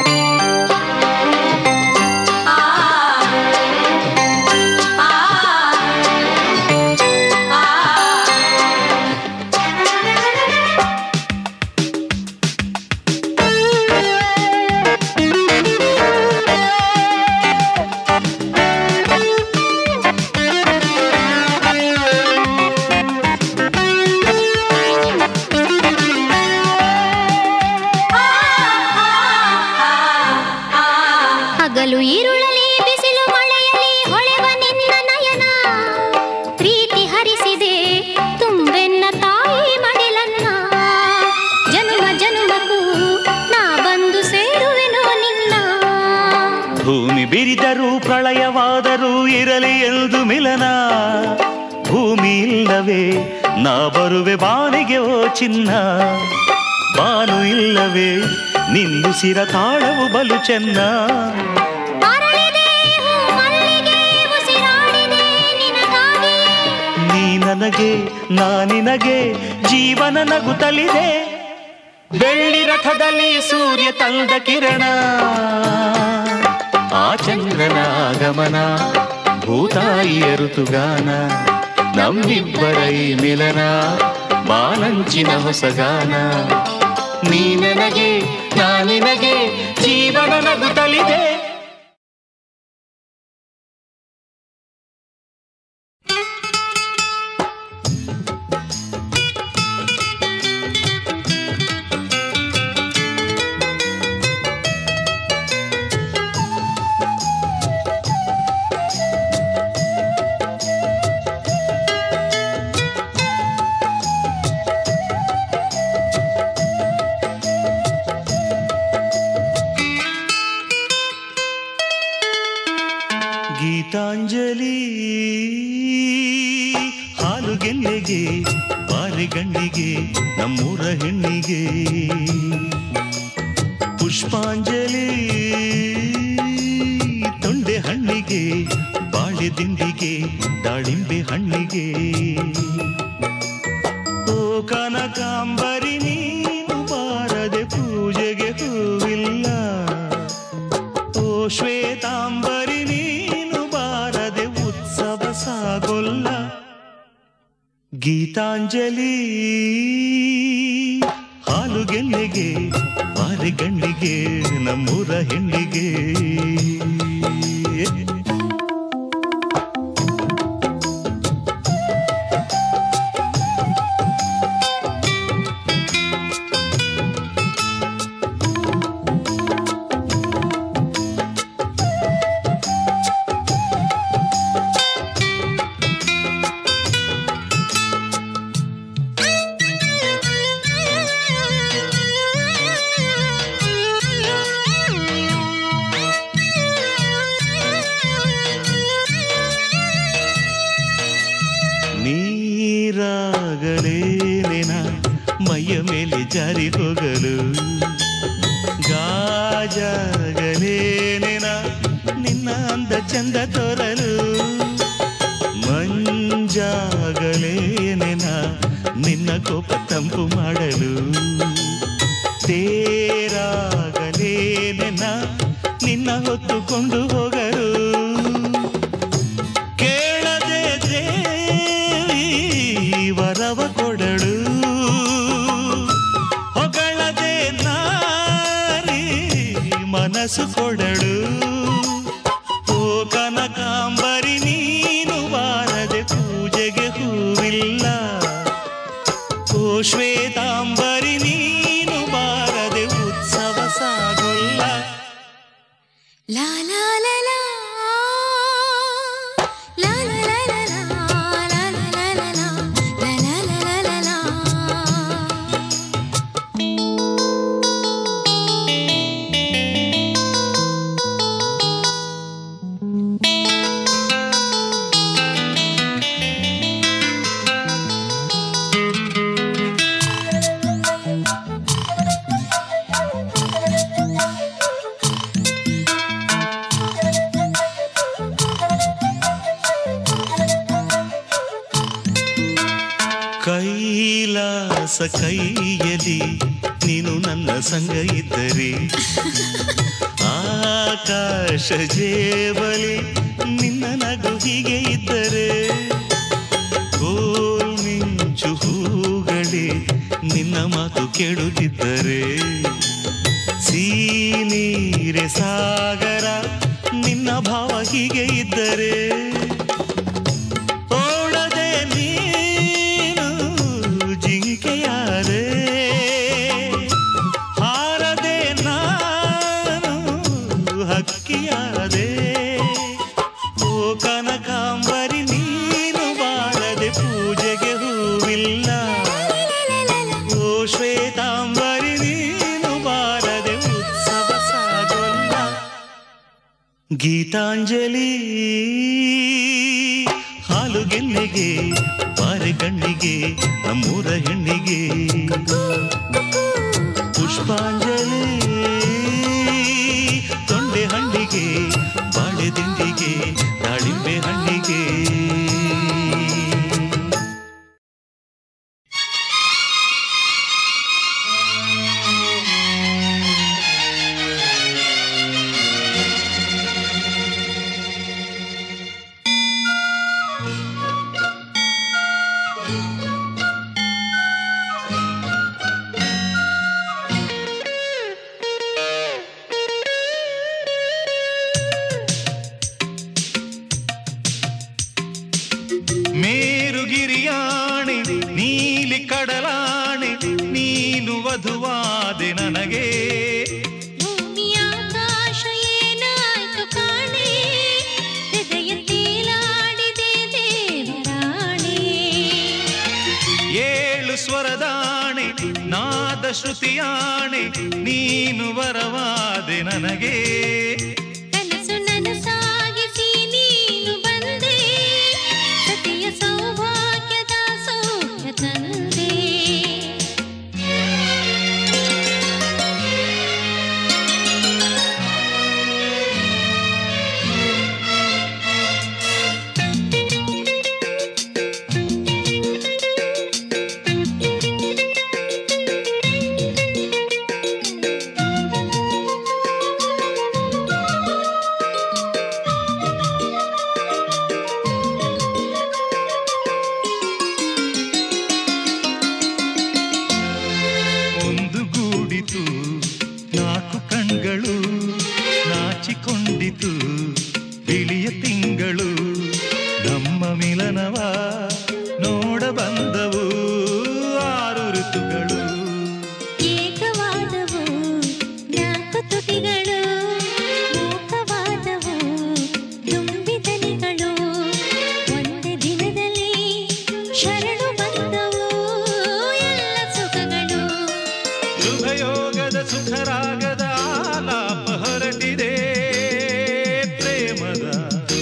ಹಗಲು ಈರುಳಲಿ ಬಿಸಿಲು ಮಳೆಯಲಿ ಹೊಳೆವ ನಿನ್ನ ನಯನ ಪ್ರೀತಿ ಹರಿಸಿದೆ ತುಂಬೆನ್ನ ತಾಯಿ ಮಡಿಲನ್ನ ಜನುಮ ಜನುಮಕ್ಕೂ ನಾ ಬಂದು ಸೇರುವೆನೋ ನಿನ್ನ ಭೂಮಿ ಬಿರಿದರೂ ಪ್ರಳಯವಾದರೂ ಇರಲಿ ಎಂದು ಮಿಲನ ಭೂಮಿ ಇಲ್ಲವೇ ನಾ ಬರುವೆ ಬಾನಿಗೆ ಓ ಚಿನ್ನ ಬಾನು ಇಲ್ಲವೇ ನಿಂದುಸಿರ ತಾಳವು ಬಲು ಚೆನ್ನ ಅರಳಿದೆ ಹೂ ಮಲ್ಲಿಗೆ ಉಸಿರಾಡಿದೆ ನಿನಗಾಗಿಯೇ ನೀ ನನಗೆ ನಾ ನಿನಗೆ ಜೀವನ ನಗುತ್ತಲಿದೆ ಬೆಳ್ಳಿ ರಥದಲ್ಲಿ ಸೂರ್ಯ ತಂದ ಕಿರಣ ಆ ಚಂದ್ರನ ಆಗಮನ ಭೂತಾಯಿಯ ಋತುಗಾನ ನಮ್ಮಿಬ್ಬರ ಈ ಮಿಲನ ಬಾನಂಚಿನ ಹೊಸಗಾನ ನೀ ನನಗೆ ನಾ ನಿನಗೆ ಜೀವನ ನಗುತ್ತಲಿದೆ ಗೀತಾಂಜಲಿ ಹಾಲು ಗೆಲ್ಲೆಗೆ ಬಾರಿಗಣ್ಣಿಗೆ ನಮ್ಮೂರ ಹೆಣ್ಣಿಗೆ ಪುಷ್ಪಾಂಜಲಿ ತೊಂಡೆ ಹಣ್ಣಿಗೆ ಬಾಳೆ ದಿಂಡಿಗೆ ದಾಳಿಂಬೆ ಹಣ್ಣಿಗೆ ಓ ಕನಕಾಂಬರಿ ನೀನು ಬಾರದೆ ಪೂಜೆಗೆ ಹೂವಿಲ್ಲ ಓ ಶ್ವೇತಾಂಬರಿ ನೀನು ಬಾರದೆ ಉತ್ಸವ ಸಾಗೊಲ್ಲ ಗೀತಾಂಜಲಿ ಹಾಲು ಗೆಲ್ಲೆಗೆ ಬಾರಿಗಣ್ಣಿಗೆ ನಮ್ಮೂರ ಹೆಣ್ಣಿಗೆ ನೀರಾಗಲೇನೆನ ಮೈಯ ಮೇಲೆ ಜಾರಿ ಹೋಗಲು ಗಾಜಾಗಲೇನೆನ ನಿನ್ನ ಅಂದ ಚಂದ ತೋರಲು ಮಂಜಾಗಲೇನೆನ ನಿನ್ನ ಕೋಪ ತಂಪು ಮಾಡಲು ತೇರಾಗಲೇನೆನ ನಿನ್ನ ಹೊತ್ತುಕೊಂಡು ಹೋಗಲು ಕೇಳದೆ ದೇವಿ ವರವ ಕೊಡಳು ಹೊಗಳದೆ ನಾರಿ ಮನಸ್ಸು ಕೊಡಳು ಓ ಕನಕಾಂಬರಿ ನೀನು ಬಾರದೆ ಪೂಜೆಗೆ ಹೂವಿಲ್ಲ ಓ ಶ್ವೇತಾಂಬರಿ ನೀನು ಬಾರದೆ ಉತ್ಸವ ಸಾಗೊಲ್ಲ La la la la La la la la la La la la la la La la la la la la Kailasa ಕೈಯಲಿ ನೀನು ನನ್ನ ಸಂಗ ಇದ್ದರೆ ಆಕಾಶ ಜೇಬಲಿ ನಿನ್ನ ನಗು ಹೀಗೆ ಇದ್ದರೆ ಗೋಲ್ ಮಿಂಚು ಹೂಗಳೇ ನಿನ್ನ ಮಾತು ಕೇಳುತ್ತಿದ್ದರೆ ಸೀನೀರೆ ಸಾಗರ ನಿನ್ನ ಭಾವ ಹೀಗೆ ಇದ್ದರೆ ಓಡದೆ ನೀನು ಜಿಂಕೆಯಾದೆ ಹಾರದೆ ನಾನು ಹಕ್ಕಿಯಾದೆ ಓ ಕನಕಾಂಬರಿ ನೀನು ಬಾರದೆ ಪೂಜೆಗೆ ಹೂವಿಲ್ಲ ಓ ಶ್ವೇತಾಂಬರಿ ನೀನು ಬಾರದೆ ಉತ್ಸವ ಸಾಗೊಲ್ಲ ಗೀತಾಂಜಲಿ ಹಾಲು ಗೆಲ್ಲೆಗೆ ಬಾರೆ ಕಣ್ಣಿಗೆ ನಮ್ಮೂರ ಹೆಣ್ಣಿಗೆ ಪುಷ್ಪಾಂಜಲಿ ತೊಂಡೆ ಹಣ್ಣಿಗೆ ಬಾಳೆ ದಿಂಡಿಗೆ ದಾಳಿಂಬೆ ಹಣ್ಣಿಗೆ ಬರುವಾದೆ ನನಗೆ ಭೂಮಿ ಆಕಾಶ ಏನಾಯ್ತು ಕಾಣೆ ಹೃದಯ ತೇಲಾಡಿದೆ ದೇವರಾಣೆ ಏಳು ಸ್ವರದಾಣೆ ನಾದ ಶ್ರುತಿಯಾಣೆ ನೀನು ಬರವಾದೆ ನನಗೆ ಕನಸು ನನಸಾಗಿಸಿ ನೀನು ಬಂದೆ ಸತಿಯ ಸೌಭಾಗ್ಯದ ಸೌಖ್ಯ ತಂದೆ ಒಂದು ಗೂಡಿತು ನಾಲ್ಕು ಕಣ್ಗಳು ನಾಚಿಕೊಂಡಿತು ಬಿಳಿಯ ತಿಂಗಳು ನಮ್ಮ ಮಿಲನವ ನೋಡ ಬಂದವು ಆರು ಋತುಗಳು ಏಕವಾದವು ನಾಲ್ಕು ತುಟಿಗಳು ಮೂಕವಾದವು ತುಂಬಿದನಿಗಳು ಒಂದೇ ದಿನದಲ್ಲಿ ಶರಣು ಬಂದವು ಎಲ್ಲ ಸುಖಗಳು ಶುಭಯೋಗದ ಸುಖರಾಗದ ಆಲಾಪ ಹೊರಟಿದೆ ಪ್ರೇಮದ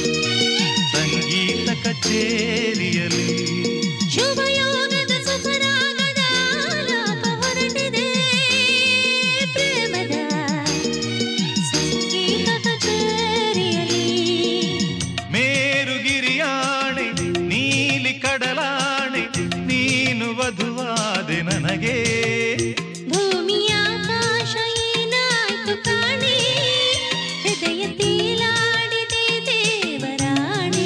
ಸಂಗೀತ ಕಚೇರಿಯಲ್ಲಿ ಶುಭಯೋಗದ ಸುಖರಾಗದ ಆಲಾಪ ಹೊರಟಿದೆ ಪ್ರೇಮದ ಸಂಗೀತ ಕಚೇರಿಯಲ್ಲಿ ಮೇರುಗಿರಿಯಾಣೆ ನೀಲಿ ಕಡಲಾಣೆ ನೀನು ವಧುವಾದೆ ನನಗೆ ಭೂಮಿ ಆಕಾಶ ಏನಾಯ್ತು ಕಾಣೆ ಹೃದಯ ತೇಲಾಡಿದೆ ದೇವರಾಣೆ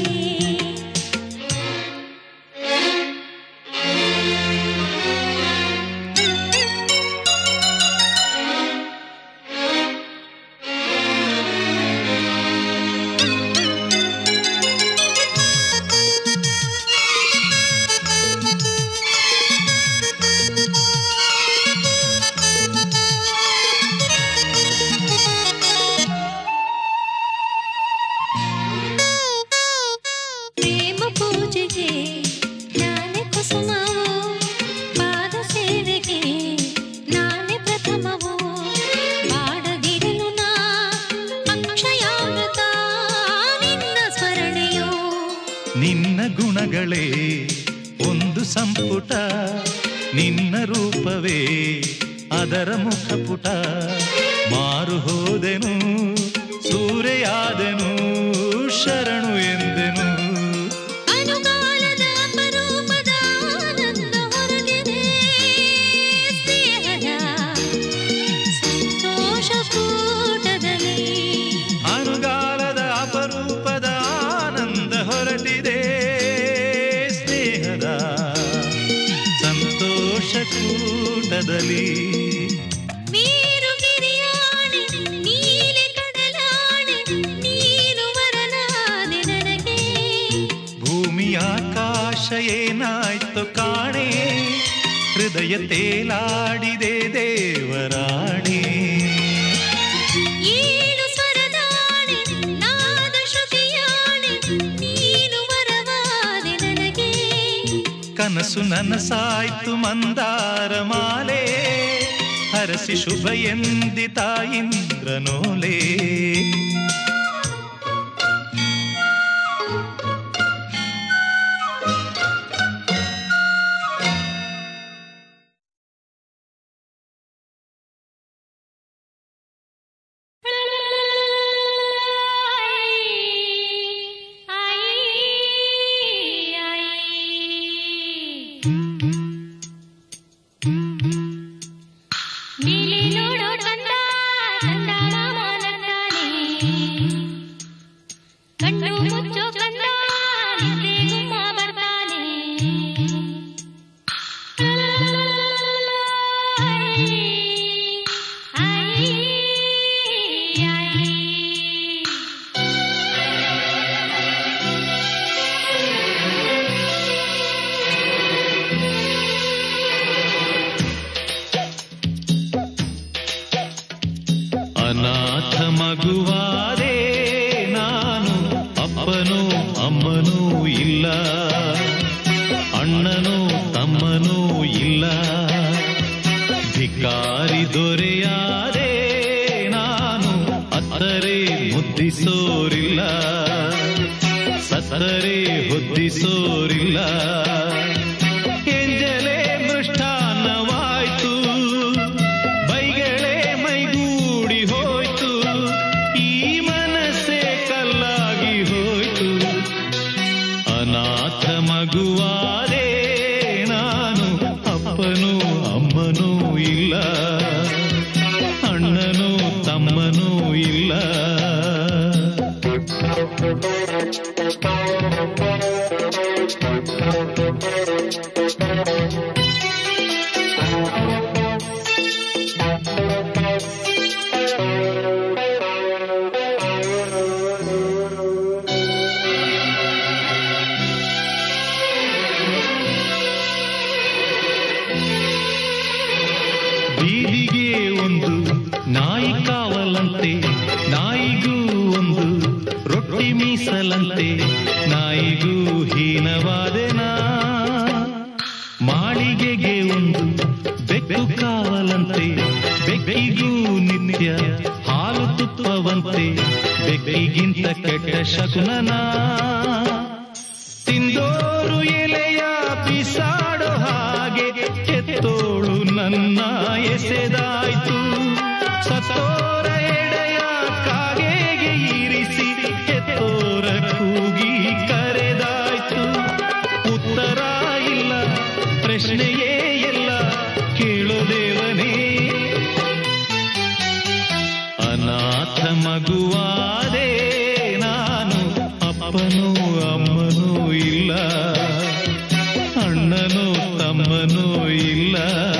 ಪ್ರೇಮ ಪೂಜೆಗೆ ನಾನೇ ಕುಸುಮವು ಪಾದ ಸೇವೆಗೆ ನಾನೇ ಪ್ರಥಮವು ಮಾಡದಿರಲು ನಾ ಅಕ್ಷಯಾಮೃತ ನಿನ್ನ ಸ್ಮರಣೆಯೋ ನಿನ್ನ ಗುಣಗಳೇ ಒಂದು ಸಂಪುಟ ನಿನ್ನ ರೂಪವೇ ಅದರ ಮುಖಪುಟ ಮಾರು ಹೋದೆನು ಸೂರೆಯಾದೆನು ಶರಣು ಎಂದೆನು ಅನುಗಾಲದ ಅಪರೂಪದ ಆನಂದ ಹೊರಗಿದೆ ಸ್ನೇಹದ ಸಂತೋಷ ಕೂಟದಲ್ಲಿ ಅನುಗಾಲದ ಅಪರೂಪದ ಆನಂದ ಹೊರಟಿದೆ ಸ್ನೇಹದ ಸಂತೋಷ ಕೂಟದಲ್ಲಿ ಮೇರುಗಿರಿಯಾಣೆ ನೀಲಿ ಕಡಲಾಣೆ ನೀನು ವರನಾದೆ ನನಗೆ ಭೂಮಿ ಆಕಾಶ ಏನಾಯ್ತು ಕಾಣೆ ಹೃದಯ ತೇಲಾಡಿದೆ ದೇವರಾಣೆ ಏಳು ಸ್ವರದಾಣೆ ನಾದ ಶ್ರುತಿಯಾಣೆ ನೀನು ವರವಾದೆ ನನಗೆ ಕನಸು ನನಸಾಯ್ತು ಮಂದಾರ ಮಾಲೆ ಹರಸಿ ಶುಭ ಎಂದಿತ ಇಂದ್ರನೋಲೆ ನೀಲಿ ನೋಡೋ ಕಂದ ಕಂದ ಮಾಮ ನಂದಾನೆ ಕಣ್ಣು ಮುಚ್ಚೋ ಕಂದ ನಿದ್ದೆ ಗುಮ್ಮ ಬರ್ತಾನೆ ಐ, ಐ, ಐ. ಅನಾಥ ಮಗುವಾದೆ ನಾನು ಅಪ್ಪನೂ ಅಮ್ಮನೂ ಇಲ್ಲ ಅಣ್ಣನೂ ತಮ್ಮನೂ ಇಲ್ಲ ಭಿಕಾರಿ ದೊರೆಯಾದೆ ನಾನು ಅತ್ತರೆ ಮುದ್ದಿಸೋರಿಲ್ಲ ಸತ್ತರೆ ಹೊದ್ದಿಸೋರಿಲ್ಲ ಎಂಜಲೆ ಮೃಷ್ಟಾನ್ನವಾಯ್ತು ಬೈಗಳೇ ಮೈಗೂಡಿ ಹೋಯ್ತು ಈ ಮನಸ್ಸೇ ಕಲ್ಲಾಗಿ ಹೋಯ್ತು ಅನಾಥ ಮಗುವಾದೆ ನಾನು ಅಪ್ಪನೂ ಅಮ್ಮನೂ ಇಲ್ಲ ಅಣ್ಣನೂ ತಮ್ಮನೂ ಇಲ್ಲ ಬೀದಿಗೆ ಒಂದು ನಾಯಿ ಕಾವಲಂತೆ ನಾಯಿಗೂ ಒಂದು ರೊಟ್ಟಿ ಮೀಸಲಂತೆ ನಾಯಿಗೂ ಹೀನವಾದೆನಾ ಮಾಳಿಗೆಗೆ ಒಂದು ಬೆಕ್ಕು ಕಾವಲಂತೆ ಬೆಕ್ಕಿಗೂ ನಿತ್ಯ ಹಾಲು ತುಪ್ಪವಂತೆ ಬೆಕ್ಕಿಗಿಂತ ಕೆಟ್ಟ ಶಕುನನಾ ತಿಂದೋರು ಎಲೆಯ ಬಿಸಾಡೋ ಹಾಗೆ ಕೆತ್ತೋಳು ನನ್ನ ಎಸೆದಾಯ್ತು ಸತ್ತೋರ ಎಡೆಯ ಕಾಗೆಗೆ ಇರಿಸಿ ಕೆತ್ತೋರ ಕೂಗಿ ಕರೆದಾಯ್ತು ಉತ್ತರ ಇಲ್ಲ ಪ್ರಶ್ನೆಯೇ ಎಲ್ಲ ಕೇಳೋ ದೇವನೇ ಅನಾಥ ಮಗುವಾದೆ ನಾನು ಅಪ್ಪನೂ ಅಮ್ಮನೂ ಇಲ್ಲ ಅಣ್ಣನೂ ತಮ್ಮನೂ ಇಲ್ಲ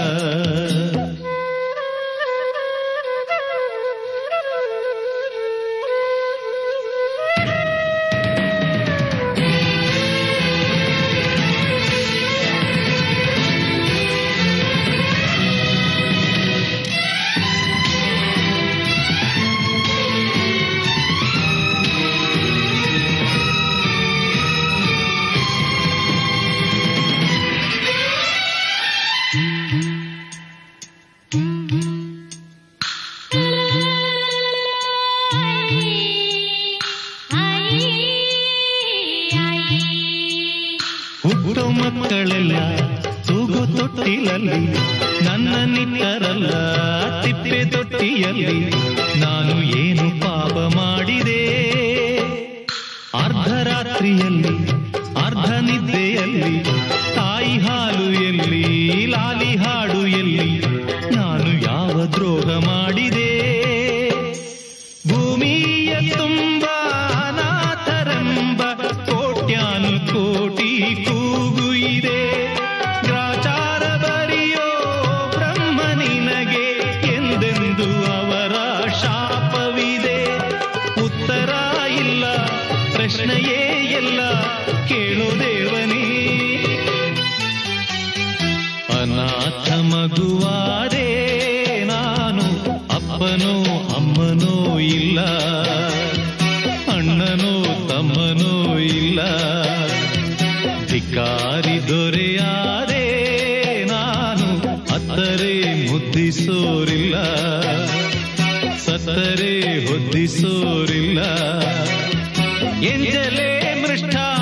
ಹುಟ್ಟೋ ಮಕ್ಕಳೆಲ್ಲ ತೂಗು ತೊಟ್ಟಿಲಲ್ಲಿ ನನ್ನ ನಿಟ್ಟರಲ್ಲ ತಿಪ್ಪೆ ತೊಟ್ಟಿಯಲ್ಲಿ ನಾನು ಏನು ಪಾಪ ಮಾಡಿದೆ ಅರ್ಧರಾತ್ರಿಯಲ್ಲಿ ಅರ್ಧ ನಿದ್ದೆಯಲ್ಲಿ ತಾಯಿ ಹಾಲು ಎಲ್ಲಿ ಲಾಲಿ ಹಾಡು ಎಲ್ಲಿ ನಾನು ಯಾವ ದ್ರೋಹ ಮಾಡಿದೆ ಭೂಮಿಯ ತುಂಬ ಅನಾಥರೆಂಬ ಕೋಟ್ಯಾನು ಕೋಟಿ ಕೂಗು ಇದೆ ಗ್ರಾಚಾರ ಬರಿಯೋ ಬ್ರಹ್ಮ ನಿನಗೆ ಎಂದೆಂದು ಅವರ ಶಾಪವಿದೆ ಉತ್ತರ ಇಲ್ಲ ಪ್ರಶ್ನೆಯೇ ಎಲ್ಲ ಕೇಳೋ ದೇವನೇ ಅನಾಥ ಮಗುವಾದೆ ನಾನು ಅಪ್ಪನೋ ಅಮ್ಮನೋ ಇಲ್ಲ ಅಣ್ಣನೋ ತಮ್ಮನೋ ಇಲ್ಲ ಧಿಕಾರಿ ದೊರೆಯಾದೆ ನಾನು ಅತ್ತರೆ ಮುದ್ದಿಸೋರಿಲ್ಲ ಸತ್ತರೆ ಹೊದ್ದಿಸೋರಿಲ್ಲ ಎಂಜಲೇ ಮೃಷ್ಠ